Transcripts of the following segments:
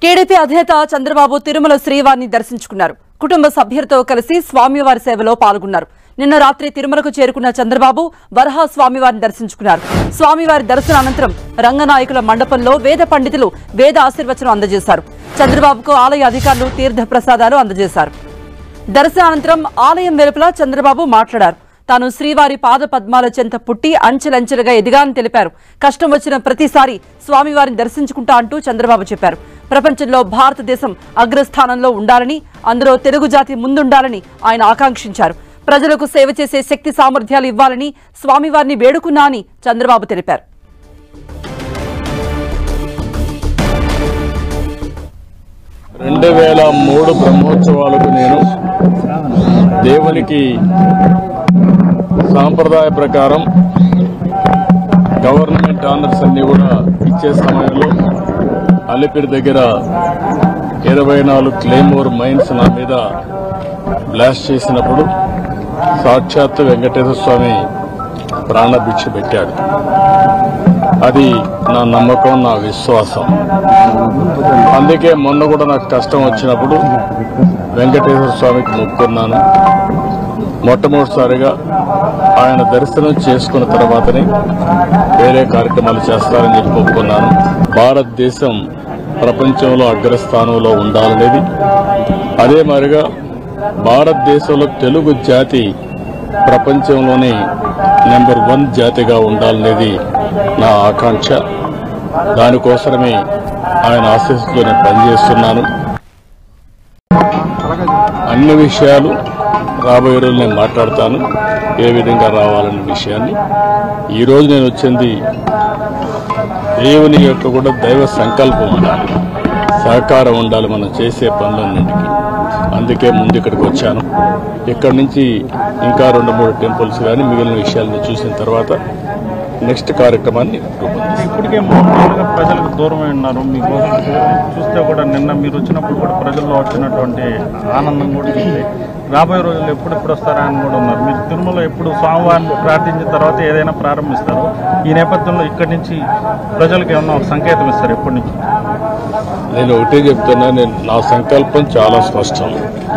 TDP అధినేత చంద్రబాబు తిరుమల శ్రీవారిని దర్శించుకున్నారు కుటుంబ సభ్యులతో కలిసి స్వామివారి సేవలో పాల్గొన్నారు నిన్న రాత్రి తిరుమలకు చేరుకున్న చంద్రబాబు వరహా స్వామివారిని దర్శించుకున్నారు స్వామివారి దర్శన అనంతరం రంగనాయకుల మండపంలో వేద పండితులు వేద ఆశీర్వచనం అందజేశారు చంద్రబాబుకు ఆలయ అధికారులు తీర్థ ప్రసాదాలు అందజేశారు దర్శనానంతరం ఆలయం వెలుపల చంద్రబాబు మాట్లాడారు తాను శ్రీవారి పాద పద్మాల చెంత పుట్టి అంచెలంచెలుగా ఎదిగానని తెలిపారు కష్టం వచ్చిన ప్రతిసారి స్వామివారిని దర్శించుకుంటా అంటూ చంద్రబాబు చెప్పారు ప్రపంచంలో భారతదేశం అగ్రస్థానంలో ఉండాలని అందులో తెలుగు జాతి ముందుండాలని ఆయన ఆకాంక్షించారు ప్రజలకు సేవ చేసే శక్తి సామర్థ్యాలు ఇవ్వాలని స్వామివారిని వేడుకున్నా అని చంద్రబాబు తెలిపారు రెండు వేల మూడు బ్రహ్మోత్సవాలకు నేను దేవునికి సాంప్రదాయ ప్రకారం గవర్నమెంట్ ఆనర్స్ అన్ని కూడా ఇచ్చే సమయంలో అలిపిరి దగ్గర ఇరవై నాలుగు క్లెయిమోర్ మైన్స్ నా మీద బ్లాస్ట్ చేసినప్పుడు సాక్షాత్తు వెంకటేశ్వర స్వామి ప్రాణభిక్ష పెట్టాడు అది నా నమ్మకం నా విశ్వాసం అందుకే మొన్న కూడా నాకు కష్టం వచ్చినప్పుడు వెంకటేశ్వర స్వామికి మొక్కున్నాను మొట్టమొదటిసారిగా ఆయన దర్శనం చేసుకున్న తర్వాతనే వేరే కార్యక్రమాలు చేస్తారని చెప్పి ఒప్పుకున్నాను భారతదేశం ప్రపంచంలో అగ్రస్థానంలో ఉండాలనేది అదే మాదిరిగా భారతదేశంలో తెలుగు జాతి ప్రపంచంలోనే నెంబర్ వన్ జాతిగా ఉండాలనేది నా ఆకాంక్ష దానికోసమే ఆయన ఆశీస్సుతో నేను పనిచేస్తున్నాను అన్ని విషయాలు రాబోయే రోజులు నేను మాట్లాడతాను ఏ విధంగా రావాలనే విషయాన్ని ఈ రోజు నేను వచ్చింది దేవుని యొక్క కూడా దైవ సంకల్పం ఉండాలి సహకారం ఉండాలి మనం చేసే పనులన్నింటికి అందుకే ముందు ఇక్కడికి వచ్చాను ఇక్కడి నుంచి ఇంకా రెండు మూడు టెంపుల్స్ కానీ మిగిలిన విషయాలను చూసిన తర్వాత నెక్స్ట్ కార్యక్రమాన్ని రూపొందిస్తాను ఇప్పటికే మూడు రోజులుగా ప్రజలకు దూరమై ఉన్నారు మీకోసం చూస్తే కూడా నిన్న మీరు వచ్చినప్పుడు కూడా ప్రజల్లో వచ్చినటువంటి ఆనందం కూడా ఉంది రాబోయే రోజుల్లో ఎప్పుడెప్పుడు వస్తారా అని కూడా ఉన్నారు మీరు తిరుమల ఎప్పుడు స్వామివారిని ప్రార్థించిన తర్వాత ఏదైనా ప్రారంభిస్తారు ఈ నేపథ్యంలో ఇక్కడి నుంచి ప్రజలకు ఏమన్నా ఒక సంకేతం ఇస్తారు ఎప్పటి నుంచి నేను ఒకటే చెప్తున్నా నేను నా సంకల్పం చాలా స్పష్టం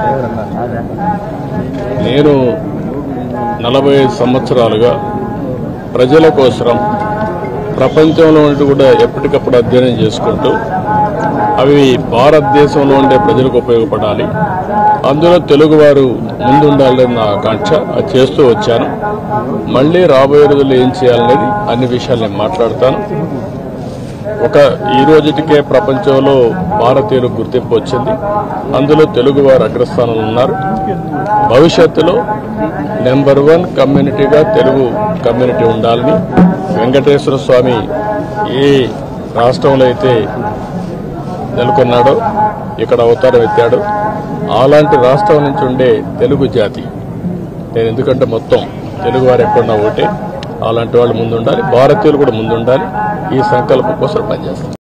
నేను నలభై ఐదు సంవత్సరాలుగా ప్రజల కోసం ప్రపంచంలో ఉండి కూడా ఎప్పటికప్పుడు అధ్యయనం చేసుకుంటూ అవి భారతదేశంలో ఉండే ప్రజలకు ఉపయోగపడాలి అందులో తెలుగువారు ముందుండాలని నా ఆకాంక్ష అది చేస్తూ వచ్చాను మళ్ళీ రాబోయే రోజుల్లో ఏం చేయాలనేది అన్ని విషయాలు నేను మాట్లాడతాను ఒక ఈ రోజుటికే ప్రపంచంలో భారతీయులకు గుర్తింపు వచ్చింది అందులో తెలుగు వారు అగ్రస్థానంలో ఉన్నారు భవిష్యత్తులో నెంబర్ వన్ కమ్యూనిటీగా తెలుగు కమ్యూనిటీ ఉండాలని వెంకటేశ్వర స్వామి ఏ రాష్ట్రంలో అయితే నెలకొన్నాడో ఇక్కడ అవతారం ఎత్తాడు అలాంటి రాష్ట్రం నుంచి ఉండే తెలుగు జాతి నేను ఎందుకంటే మొత్తం తెలుగు వారు ఎక్కడున్నా ఒకటే అలాంటి వాళ్ళు ముందుండాలి భారతీయులు కూడా ముందుండాలి ఈ సంకల్పం కోసం పనిచేస్తాను